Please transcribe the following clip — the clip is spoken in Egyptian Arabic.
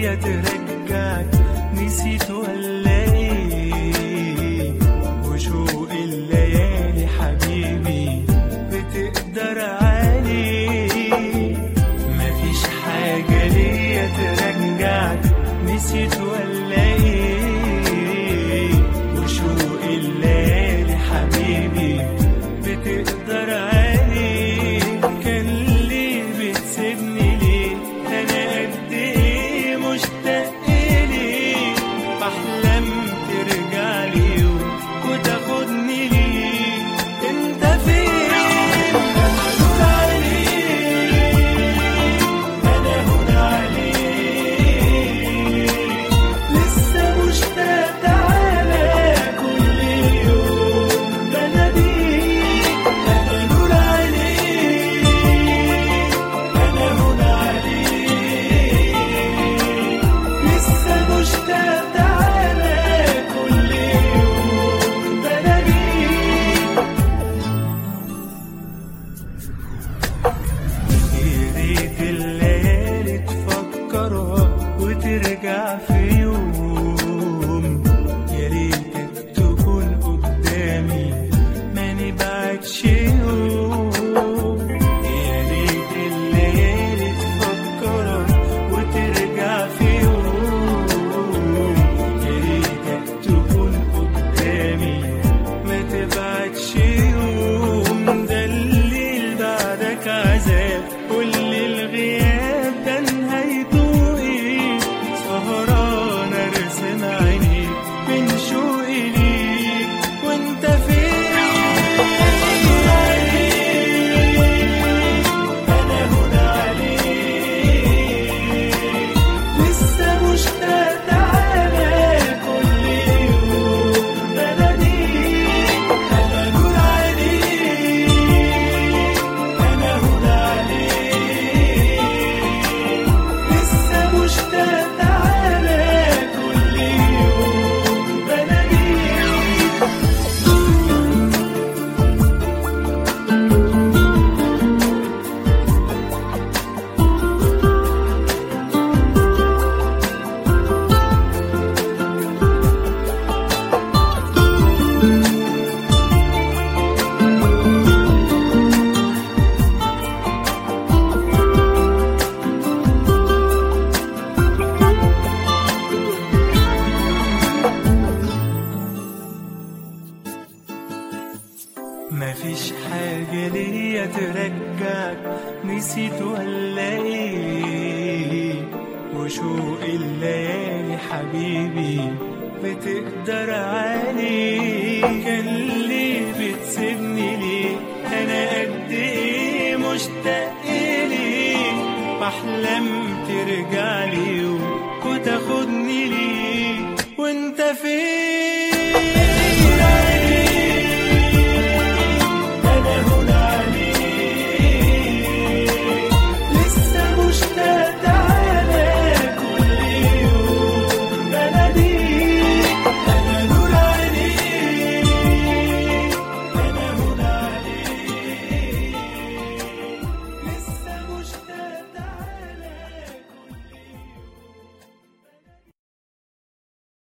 ليا ترجعك نسيت ولا ايه وشوق الليالي حبيبي بتقدر عليه مفيش حاجة ليا ترجعك نسيت ولا ايه وشوق الليالي حبيبي بتقدر عليه كان ليه بتسيبني ليه انا قد ايه مشتاق ليه بحلم ترجع لي يوم وتاخدني ليه انت فين هنقول عليك انا هنا عليك لسه مشتاق تعالى كل يوم بناديك انا نور عليك انا هنا عليك لسه مشتاق تعالى كل يوم بناديك يا ريت الليالي تفكرها وترجع في يوم يا ريتك تكون قدامي ما نبعدش يوم يا ريت الليالي تفكرها وترجع في يوم يا ريتك تكون قدامي ما تبعدش يوم ده الليل بعدك عذاب واللي الغياب ده نهايته ايه سهران ارسم عينيك من شوقي ليك وانت فين انا هنا عليك لسه مشتاق تعالى كل يوم بناديك انا نور عليك انا هنا عليك لسه مشتاق تعالى كل يوم بناديك مفيش حاجة ليا ترجعك نسيت ولا ايه وشوق الليالي حبيبي بتقدر عليه كان ليه بتسيبني ليه انا قد ايه مشتاق ليه بحلم ترجع لي يوم وتاخدني ليه وانت فين